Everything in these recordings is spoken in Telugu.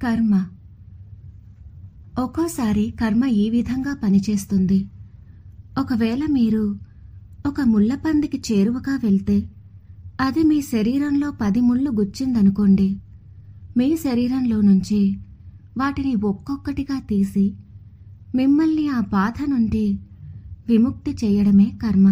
కర్మ ఒక్కోసారి కర్మ ఈ విధంగా పనిచేస్తుంది ఒకవేళ మీరు ఒక ముళ్ళపందికి చేరువగా వెళ్తే అది మీ శరీరంలో పది ముళ్ళు గుచ్చిందనుకోండి మీ శరీరంలో నుంచి వాటిని ఒక్కొక్కటిగా తీసి మిమ్మల్ని ఆ బాధ నుండి విముక్తి చేయడమే కర్మ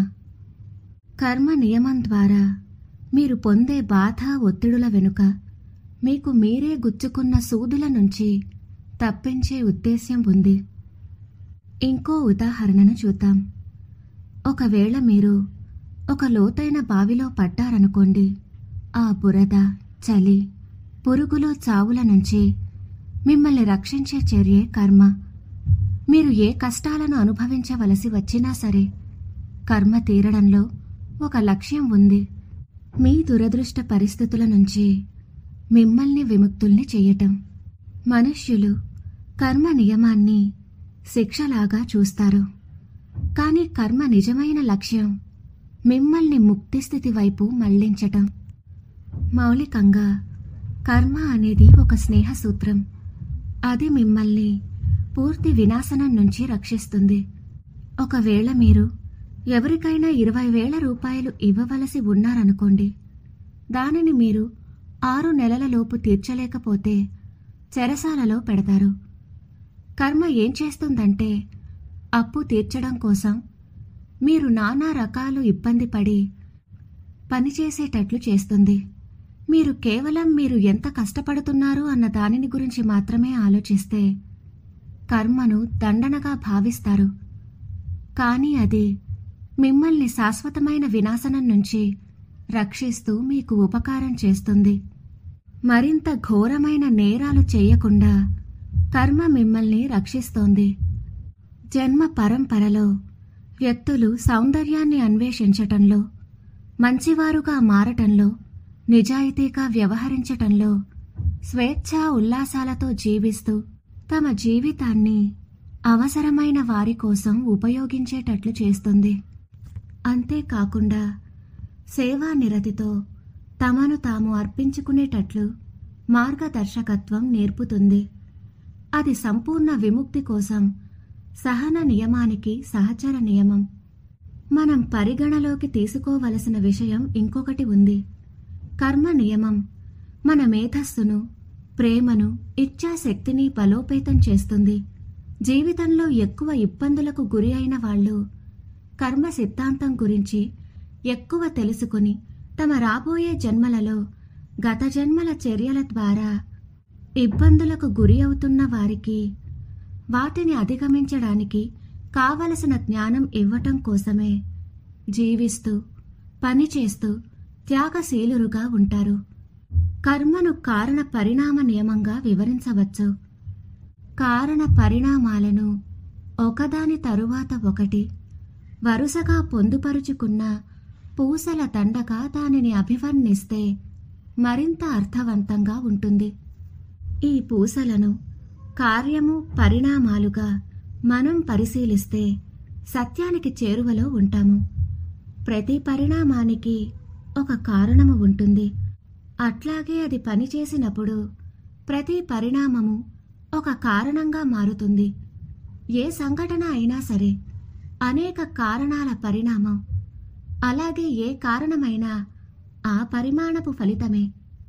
కర్మ నియమం ద్వారా మీరు పొందే బాధ ఒత్తిడుల వెనుక మీకు మీరే గుచ్చుకున్న సూదుల నుంచి తప్పించే ఉద్దేశ్యం ఉంది ఇంకో ఉదాహరణను చూద్దాం ఒకవేళ మీరు ఒక లోతైన బావిలో పడ్డారనుకోండి ఆ బురద చలి పురుగులు చావుల నుంచి మిమ్మల్ని రక్షించే చర్యే కర్మ మీరు ఏ కష్టాలను అనుభవించవలసి వచ్చినా సరే కర్మ తీరడంలో ఒక లక్ష్యం ఉంది మీ దురదృష్ట పరిస్థితుల నుంచి మిమ్మల్ని విముక్తుల్ని చేయటం మనుష్యులు కర్మ నియమాన్ని శిక్షలాగా చూస్తారు కానీ కర్మ నిజమైన లక్ష్యం మిమ్మల్ని ముక్తి స్థితి వైపు మళ్లించటం మౌలికంగా కర్మ అనేది ఒక స్నేహ సూత్రం అది మిమ్మల్ని పూర్తి వినాశనం నుంచి రక్షిస్తుంది ఒకవేళ మీరు ఎవరికైనా ఇరవై వేల రూపాయలు ఇవ్వవలసి ఉన్నారనుకోండి దానిని మీరు ఆరు నెలలలోపు తీర్చలేకపోతే చెరసాలలో పెడతారు కర్మ ఏం చేస్తుందంటే అప్పు తీర్చడం కోసం మీరు నానా రకాలు ఇబ్బంది పడి పనిచేసేటట్లు చేస్తుంది మీరు కేవలం మీరు ఎంత కష్టపడుతున్నారు అన్న దానిని గురించి మాత్రమే ఆలోచిస్తే కర్మను దండనగా భావిస్తారు కానీ అది మిమ్మల్ని శాశ్వతమైన వినాశనం నుంచి రక్షిస్తూ మీకు ఉపకారం చేస్తుంది మరింత ఘోరమైన నేరాలు చేయకుండా కర్మ మిమ్మల్ని రక్షిస్తోంది జన్మ పరంపరలో వ్యక్తులు సౌందర్యాన్ని అన్వేషించటంలో మంచివారుగా మారటంలో నిజాయితీగా వ్యవహరించటంలో స్వేచ్ఛా ఉల్లాసాలతో జీవిస్తూ తమ జీవితాన్ని అవసరమైన వారి కోసం ఉపయోగించేటట్లు చేస్తుంది అంతేకాకుండా సేవా నిరతితో తమను తాము అర్పించుకునేటట్లు మార్గదర్శకత్వం నేర్పుతుంది అది సంపూర్ణ విముక్తి కోసం సహన నియమానికి సహచర నియమం మనం పరిగణలోకి తీసుకోవలసిన విషయం ఇంకొకటి ఉంది కర్మ నియమం మన మేధస్సును ప్రేమను ఇచ్ఛాశక్తిని బలోపేతం చేస్తుంది జీవితంలో ఎక్కువ ఇబ్బందులకు గురి అయిన వాళ్ళు కర్మ సిద్ధాంతం గురించి ఎక్కువ తెలుసుకుని తమ రాబోయే జన్మలలో గత జన్మల చర్యల ద్వారా ఇబ్బందులకు గురి అవుతున్న వారికి వాటిని అధిగమించడానికి కావలసిన జ్ఞానం ఇవ్వటం కోసమే జీవిస్తూ పనిచేస్తూ త్యాగశీలురుగా ఉంటారు కర్మను కారణ పరిణామ నియమంగా వివరించవచ్చు కారణ పరిణామాలను ఒకదాని తరువాత ఒకటి వరుసగా పొందుపరుచుకున్న పూసల దండగా దానిని అభివర్ణిస్తే మరింత అర్థవంతంగా ఉంటుంది ఈ పూసలను కార్యము పరిణామాలుగా మనం పరిశీలిస్తే సత్యానికి చేరువలో ఉంటాము ప్రతి పరిణామానికి ఒక కారణము ఉంటుంది అట్లాగే అది పనిచేసినప్పుడు ప్రతి పరిణామము ఒక కారణంగా మారుతుంది ఏ సంఘటన అయినా సరే అనేక కారణాల పరిణామం అలాగే ఏ కారణమైనా ఆ పరిమాణపు ఫలితమే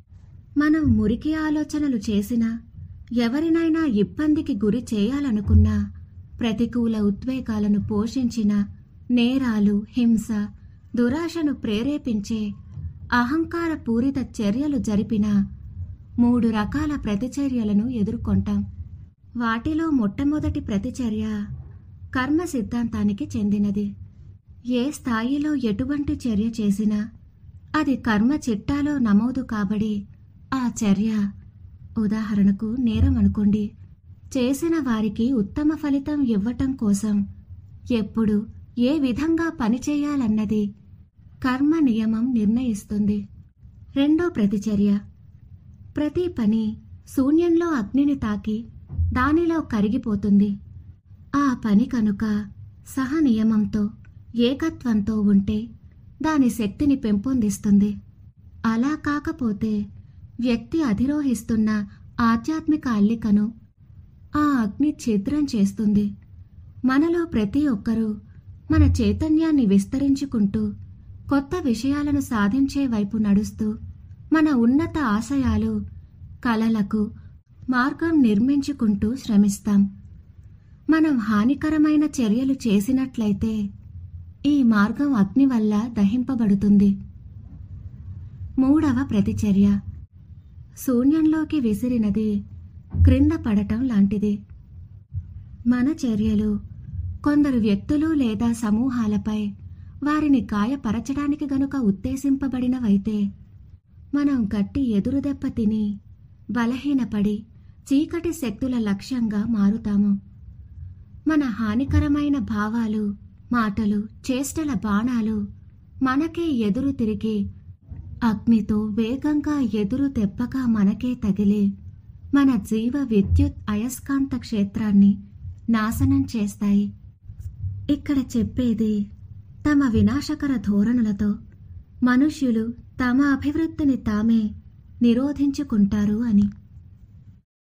మనం మురికి ఆలోచనలు చేసినా ఎవరినైనా ఇబ్బందికి గురి చేయాలనుకున్నా ప్రతికూల ఉద్వేగాలను పోషించిన నేరాలు హింస దురాశను ప్రేరేపించే అహంకార పూరిత చర్యలు జరిపిన మూడు రకాల ప్రతిచర్యలను ఎదుర్కొంటాం వాటిలో మొట్టమొదటి ప్రతిచర్య కర్మ సిద్ధాంతానికి చెందినది ఏ స్థాయిలో ఎటువంటి చర్య చేసినా అది కర్మ చిట్టాలో నమోదు కాబడి ఆ చర్య ఉదాహరణకు నేరం అనుకోండి చేసిన వారికి ఉత్తమ ఫలితం ఇవ్వటం కోసం ఎప్పుడు ఏ విధంగా పనిచేయాలన్నది కర్మ నియమం నిర్ణయిస్తుంది రెండో ప్రతిచర్య ప్రతి పని శూన్యంలో అగ్నిని తాకి దానిలో కరిగిపోతుంది ఆ పని కనుక సహనియమంతో ఏకత్వంతో ఉంటే దాని శక్తిని పెంపొందిస్తుంది అలా కాకపోతే వ్యక్తి అధిరోహిస్తున్న ఆధ్యాత్మిక అల్లికను ఆ అగ్ని ఛిద్రం చేస్తుంది మనలో ప్రతి ఒక్కరూ మన చైతన్యాన్ని విస్తరించుకుంటూ కొత్త విషయాలను సాధించే వైపు నడుస్తూ మన ఉన్నత ఆశయాలు కలలకు మార్గం నిర్మించుకుంటూ శ్రమిస్తాం మనం హానికరమైన చర్యలు చేసినట్లయితే ఈ మార్గం అగ్ని వల్ల దహింపబడుతుంది మూడవ ప్రతిచర్య శూన్యంలోకి విసిరినది క్రింద పడటం లాంటిది మన చర్యలు కొందరు వ్యక్తులు లేదా సమూహాలపై వారిని గాయపరచడానికి గనుక ఉద్దేశింపబడినవైతే మనం గట్టి ఎదురుదెబ్బ తిని బలహీనపడి చీకటి శక్తుల లక్ష్యంగా మారుతాము మన హానికరమైన భావాలు మాటలు చేష్టల బాణాలు మనకే ఎదురు తిరిగి అగ్నితో వేగంగా ఎదురు దెబ్బగా మనకే తగిలి మన జీవ విద్యుత్ అయస్కాంత క్షేత్రాన్ని నాశనం చేస్తాయి ఇక్కడ చెప్పేది తమ వినాశకర ధోరణులతో మనుష్యులు తమ అభివృద్ధిని తామే నిరోధించుకుంటారు అని